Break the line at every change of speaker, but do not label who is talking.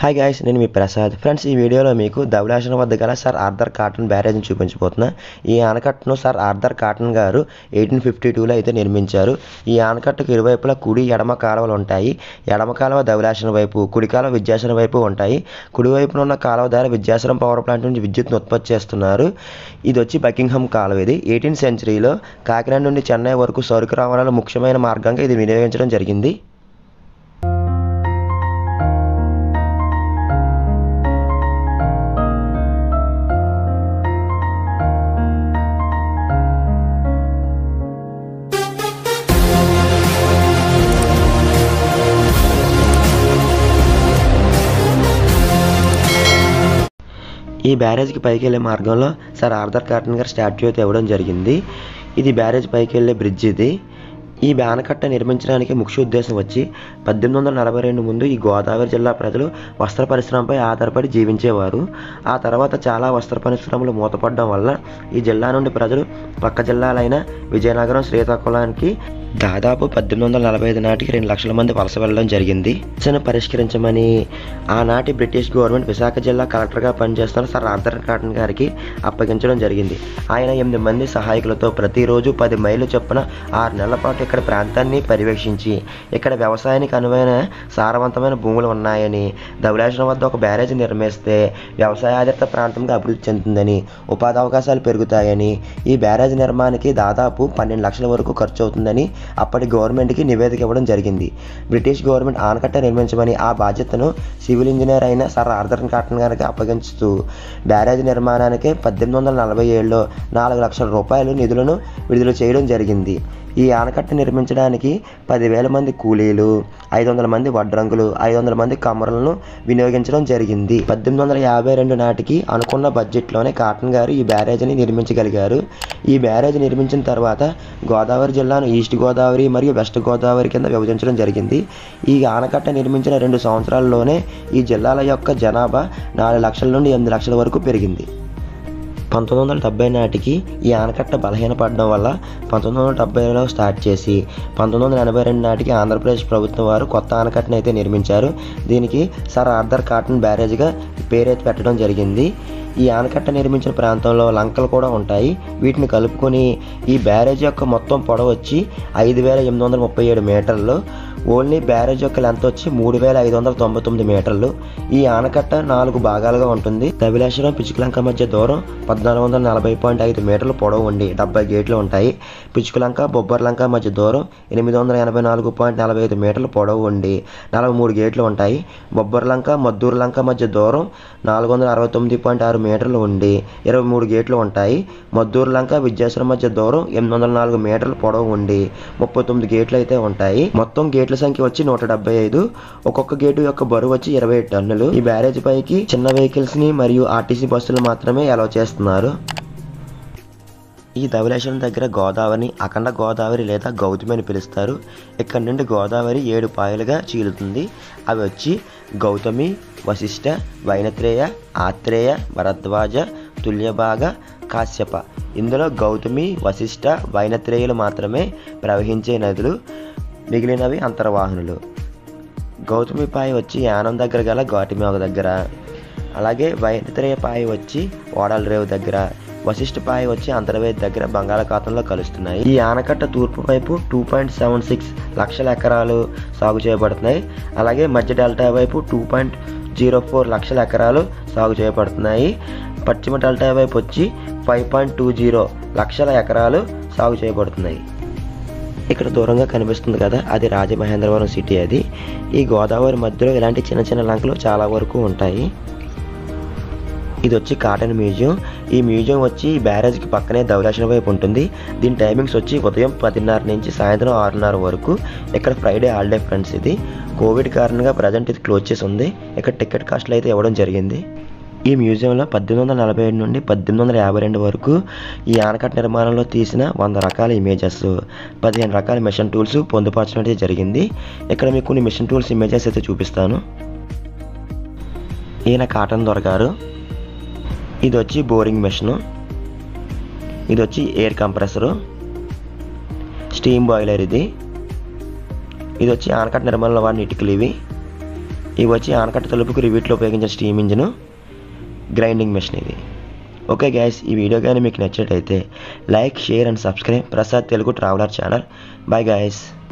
hi guys నేను మీ Prasad friends ఈ వీడియోలో మీకు ధవళాసనం వద్ద గల సార్ ఆర్థర్ కాటన్ బ్యారేజ్ని చూపించబోతున్నా ఈ ఆనకట్టను sir Arthur Cotton garu eighteen fifty టూలో అయితే నిర్మించారు ఈ ఆనకట్టకు ఇరువైపులా కుడి ఎడమ కాలువలు ఉంటాయి ఎడమ కాలువ ధవళాసనం వైపు కుడి కాలువ విద్యాసనం వైపు ఉంటాయి కుడివైపున ఉన్న కాలువ ద్వారా విద్యాసనం పవర్ ప్లాంట్ నుంచి విద్యుత్ను ఉత్పత్తి చేస్తున్నారు ఇది వచ్చి బకింగ్హామ్ కాలువ ఇది ఎయిటీన్ సెంచరీలో కాకినాడ నుండి చెన్నై వరకు సరుకు రవాణాలో ముఖ్యమైన మార్గంగా ఇది వినియోగించడం జరిగింది ఈ బ్యారేజ్కి పైకి వెళ్ళే మార్గంలో sir Arthur Cotton garu statue అయితే ఇవ్వడం జరిగింది ఇది బ్యారేజ్ పైకి వెళ్ళే బ్రిడ్జ్ ఇది ఈ ఆనకట్ట నిర్మించడానికి ముఖ్య ఉద్దేశం వచ్చి పద్దెనిమిది వందల నలభై రెండు ముందు ఈ గోదావరి జిల్లా ప్రజలు వస్త్ర పరిశ్రమపై ఆధారపడి జీవించేవారు ఆ తర్వాత చాలా వస్త్ర పరిశ్రమలు మూతపడడం వల్ల ఈ జిల్లా నుండి ప్రజలు పక్క జిల్లాలైన విజయనగరం శ్రీకాకుళానికి దాదాపు పద్దెనిమిది వందల నలభై ఐదు నాటికి రెండు లక్షల మంది వలస వెళ్ళడం జరిగింది సమస్యను పరిష్కరించమని ఆనాటి బ్రిటిష్ గవర్నమెంట్ విశాఖ జిల్లా కలెక్టర్గా పనిచేస్తున్న సర్ ఆర్థర్ కాటన్ గారికి అప్పగించడం జరిగింది ఆయన ఎనిమిది మంది సహాయకులతో ప్రతిరోజు పది మైళ్ళు చొప్పున ఆరు నెలల పాటు ఇక్కడ ప్రాంతాన్ని పర్యవేక్షించి ఇక్కడ వ్యవసాయానికి అనువైన సారవంతమైన భూములు ఉన్నాయని ధవళేశ్వరం వద్ద ఒక బ్యారేజ్ నిర్మిస్తే వ్యవసాయ ఆధారిత ప్రాంతంగా అభివృద్ధి చెందుతుందని ఉపాధి అవకాశాలు పెరుగుతాయని ఈ బ్యారేజ్ నిర్మాణానికి దాదాపు పన్నెండు లక్షల వరకు ఖర్చు అవుతుందని అప్పటి గవర్నమెంట్కి నివేదిక ఇవ్వడం జరిగింది బ్రిటిష్ గవర్నమెంట్ ఆనకట్ట నిర్మించమని ఆ బాధ్యతను సివిల్ ఇంజనీర్ అయిన సర్ ఆర్థర్ కాటన్ గారికి అప్పగించుతూ బ్యారేజ్ నిర్మాణానికి పద్దెనిమిది వందల నలభై ఏడులో నాలుగు లక్షల రూపాయలు నిధులను విడుదల చేయడం జరిగింది ఈ ఆనకట్ట నిర్మించడానికి పదివేల మంది కూలీలు ఐదు వందల మంది వడ్రంగులు ఐదు వందల మంది కమ్మరులను వినియోగించడం జరిగింది పద్దెనిమిది వందల యాభై రెండు నాటికి అనుకున్న బడ్జెట్లోనే కాటన్ గారు ఈ బ్యారేజ్ని నిర్మించగలిగారు ఈ బ్యారేజ్ నిర్మించిన తర్వాత గోదావరి జిల్లాను ఈస్ట్ గోదావరి మరియు వెస్ట్ గోదావరి కింద విభజించడం జరిగింది ఈ ఆనకట్ట నిర్మించిన రెండు సంవత్సరాల్లోనే ఈ జిల్లాల యొక్క జనాభా నాలుగు లక్షల నుండి ఎనిమిది లక్షల వరకు పెరిగింది పంతొమ్మిది వందల డెబ్బై నాటికి ఈ ఆనకట్ట బలహీనపడడం వల్ల పంతొమ్మిది వందల డెబ్బైలో స్టార్ట్ చేసి పంతొమ్మిది వందల ఎనభై రెండు నాటికి ఆంధ్రప్రదేశ్ ప్రభుత్వం వారు కొత్త ఆనకట్టను అయితే నిర్మించారు దీనికి సర్ ఆర్థర్ కాటన్ బ్యారేజ్గా పేరైతే పెట్టడం జరిగింది ఈ ఆనకట్ట నిర్మించిన ప్రాంతంలో లంకలు కూడా ఉంటాయి వీటిని కలుపుకొని ఈ బ్యారేజ్ యొక్క మొత్తం పొడవు వచ్చి ఐదు వేల ఎనిమిది వందల ముప్పై ఏడు మీటర్లు ఓన్లీ బ్యారేజ్ యొక్క లెంత్ వచ్చి మూడు వేల ఐదు వందల తొంభై తొమ్మిది మీటర్లు ఈ ఆనకట్ట నాలుగు భాగాలుగా ఉంటుంది కవిలాశ్వరం పిచుకులంక మధ్య దూరం పద్నాలుగు వందల నలభై పాయింట్ ఐదు మీటర్లు పొడవు ఉండి డెబ్బై గేట్లు ఉంటాయి పిచుకులంక బొబ్బర్లంక మధ్య దూరం ఎనిమిది వందల ఎనభై నాలుగు పాయింట్ నలభై ఐదు మీటర్లు పొడవు ఉండి నలభై మూడు గేట్లు ఉంటాయి బొబ్బర్లంక మద్దూరు లంక మధ్య దూరం నాలుగు వందల అరవై తొమ్మిది పాయింట్ ఆరు మీటర్లు ఉండి ఇరవై మూడు గేట్లు ఉంటాయి మద్దూరు లంక విద్యాశ్వరం మధ్య దూరం ఎనిమిది వందల నాలుగు మీటర్ల పొడవు ఉండి ముప్పై తొమ్మిది గేట్లు అయితే ఉంటాయి మొత్తం గేట్ల సంఖ్య వచ్చి నూట డెబ్బై ఐదు ఒక్కొక్క గేటు యొక్క బరువు వచ్చి ఇరవై టన్నులు ఈ బ్యారేజ్ పైకి చిన్న వెహికల్స్ ని మరియు ఆర్టీసీ బస్సులు మాత్రమే అలౌ చేస్తున్నారు ఈ ధవళేశ్వరం దగ్గర గోదావరిని అఖండ గోదావరి లేదా గౌతమి అని పిలుస్తారు ఇక్కడ నుండి గోదావరి ఏడు పాయలుగా చీలుతుంది అవి వచ్చి గౌతమి వశిష్ఠ వైనత్రేయ ఆత్రేయ భరద్వాజ తుల్యభాగ కాశ్యప ఇందులో గౌతమి వశిష్ఠ వైనత్రేయులు మాత్రమే ప్రవహించే నదులు మిగిలినవి అంతర్వాహనులు గౌతమి పాయ వచ్చి యానం దగ్గర గల గౌతమి దగ్గర అలాగే వైనత్రేయ పాయ వచ్చి ఓడల రేవు దగ్గర వశిష్ఠ పాయ వచ్చి అంతర్వేది దగ్గర బంగాళాఖాతంలో కలుస్తున్నాయి ఈ ఆనకట్ట తూర్పు వైపు టూ పాయింట్ సెవెన్ సిక్స్ లక్షల ఎకరాలు సాగు చేయబడుతున్నాయి అలాగే మధ్య డెల్టా వైపు టూ పాయింట్ జీరో ఫోర్ లక్షల ఎకరాలు సాగు చేయబడుతున్నాయి పశ్చిమ డెల్టా వైపు వచ్చి ఫైవ్ పాయింట్ టూ జీరో లక్షల ఎకరాలు సాగు చేయబడుతున్నాయి ఇక్కడ దూరంగా కనిపిస్తుంది కదా అది రాజమహేంద్రవరం సిటీ అది ఈ గోదావరి మధ్యలో ఇలాంటి చిన్న చిన్న లంకలు చాలా వరకు ఉంటాయి ఇది వచ్చి కాటన్ మ్యూజియం ఈ మ్యూజియం వచ్చి ఈ బ్యారేజ్కి పక్కనే ధవళేశ్వరం వైపు ఉంటుంది దీని టైమింగ్స్ వచ్చి ఉదయం పదిన్నర నుంచి సాయంత్రం ఆరున్నర వరకు ఇక్కడ ఫ్రైడే హాలిడే ఫ్రెండ్స్ ఇది కోవిడ్ కారణంగా ప్రజెంట్ ఇది క్లోజ్ చేసి ఉంది ఇక్కడ టికెట్ కాస్ట్లు అయితే ఇవ్వడం జరిగింది ఈ మ్యూజియంలో పద్దెనిమిది వందల నలభై ఏడు నుండి పద్దెనిమిది వందల యాభై రెండు వరకు ఈ ఆనకట్ట నిర్మాణంలో తీసిన వంద రకాల ఇమేజెస్ పదిహేను రకాల మిషన్ టూల్స్ పొందుపరచడం అయితే జరిగింది ఇక్కడ మీకు కొన్ని మిషన్ టూల్స్ ఇమేజెస్ అయితే చూపిస్తాను ఈయన కాటన్ దొరగారు ఇది వచ్చి బోరింగ్ మెషిన్ ఇది వచ్చి ఎయిర్ కంప్రెసరు స్టీమ్ బాయిలర్ ఇది ఇది వచ్చి ఆనకట్ట నిర్మాణంలో వాడిన ఇటుకలు ఇవి ఇవి వచ్చి ఆనకట్ట తలుపుకు రివీట్లో ఉపయోగించిన స్టీమ్ ఇంజిన్ గ్రైండింగ్ మెషిన్ ఇది ఓకే గ్యాస్ ఈ వీడియో కానీ మీకు నచ్చినట్టయితే like share and subscribe Prasad Telugu traveller channel bye guys